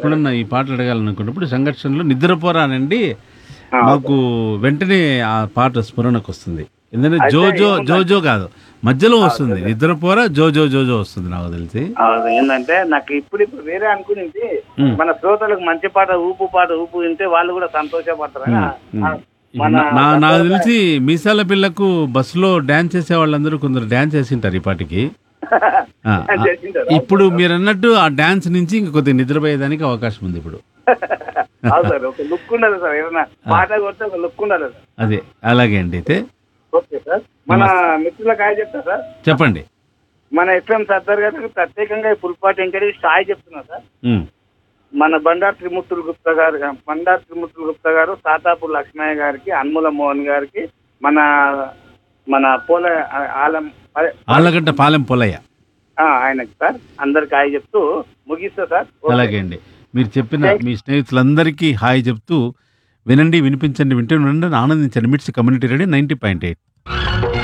ఎప్పుడన్నా ఈ పాటలు అడగాలనుకున్నప్పుడు సంఘర్షణలో నిద్రపోరానండి ఆ, మాకు వెంటనే ఆ పాట స్మరణకు వస్తుంది ఎందుకంటే అయితే జోజో ఏమన్నా- జోజో కాదు మధ్యలో వస్తుంది నిద్రపోరా జోజో జోజో వస్తుంది నాకు తెలిసి అవును, ఏంటంటే నాకు ఇప్పుడు ఇప్పుడు వేరే అనుకునింది ఉమ్. మన శ్రోతలకు మంచి పాట ఊపు పాట ఊపు వింటే వాళ్ళు కూడా సంతోషపడతారని ఆ- ఉమ్. ఆ, ఇప్పుడు మన నా- నా- నాకు సంతోష- తెలిసి మీసాల పిల్లకు బస్సులో డాన్స్ చేసే వాళ్ళందరూ కొందరు డాన్స్ చేసింటారు ఈ పాటికి ఆ, ఆ, చేసింటారు. ఇప్పుడు మీరు అన్నట్టు ఆ డాన్స్ నుంచి ఇంక కొద్దిగా నిద్రపోయేదానికి అవకాశం ఉంది ఇప్పుడు అవును సార్ ఒక లుక్ ఉండాలి సార్ ఏదైనా పాట కొడితే ఒక లుక్ ఉండాలి సార్ అదే అలాగే అండి అయితే ఓకే సార్ మన మిత్రులకు హాయ్ చెప్తా సార్ చెప్పండి మన ఎఫ్ఎం సర్దార్ గారికి ప్రత్యేకంగా ఈ పుల్పాటి వెంకటేష్ హాయ్ చెప్తున్నా సార్ ఉమ్, మన బండారు త్రిమూర్తులు గుప్తా గారు బండారు త్రిమూర్తులు గుప్తా గారు తాతాపూర్ లక్ష్మయ్య గారికి అన్ముల మోహన్ గారికి మన మన పోల ఆలం అదే, ఆళ్ళగడ్డ పాలెం పొలయ్య ఆ, ఆయనకి సార్ అందరికి హాయ్ చెప్తూ ముగిస్తా సార్ ఓకే. అలాగే అండి మీరు చెప్పిన మీ స్నేహితులందరికీ హాయ్ చెప్తూ వినండి వినిపించండి వింటూ ఉండండి ఆనందించండి MITS community radio ninety point eight